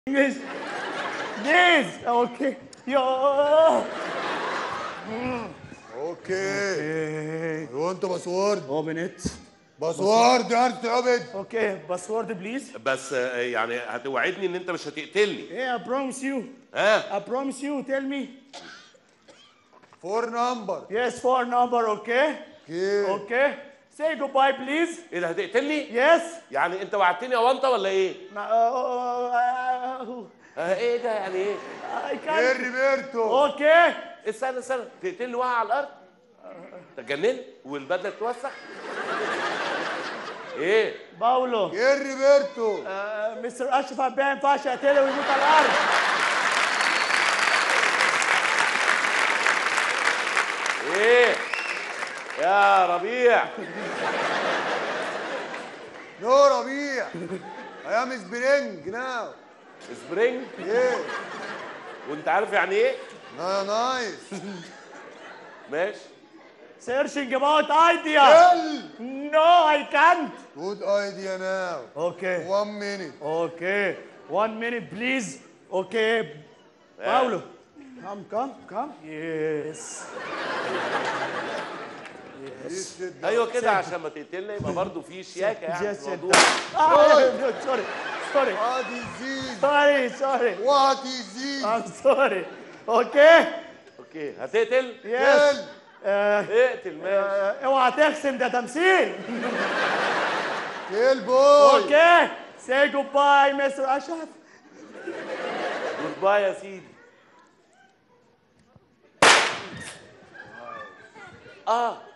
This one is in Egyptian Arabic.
This, this, okay. Yo. اوكي وانت باسورد Open it. باسورد يا انت عبد Okay, password please. بس آه، يعني هتوعدني ان انت مش هتقتلني Yeah, I promise you. ها I promise you. Tell me. فور نمبر Yes, four number. Okay. اوكي Okay. Say goodbye, please. ايه ده هتقتلني Yes. يعني انت وعدتني يا وانطه ولا ايه Uh, uh, آه ايه ده يعني ايه I ايه can't. ريبيرتو Okay. استنى استنى تقتلني واقع على الارض تجننت والبدله تتوسخ ايه باولو. ايه ريبيرتو Uh, مستر اشرف عباية ما ينفعش اقتله ويموت على الارض. ايه يا ربيع نو ربيع اي ام سبرينج ناو سبرينج ايه وانت عارف يعني ايه نا نايس ماشي Searching about idea. ال No, I can't. جود ايديا ناو Okay. 1 مينيت Okay. One minute, please. Okay. Paulo. Come, come, come. Yes. ايوه كده عشان ما تقتلني يبقى برضه في شياكه يعني Just في sit الموضوع down. Ah, no, sorry. Sorry. وات از ذيس Sorry, sorry. وات از ذيس I'm sorry. Okay. اوكي هتقتل Yes. ال Uh, اقتل ماشي uh, اوعى تخسم ده تمثيل. ال بوي Okay. Say goodbye, Mr. Ashraf. جود باي يا سيدي اه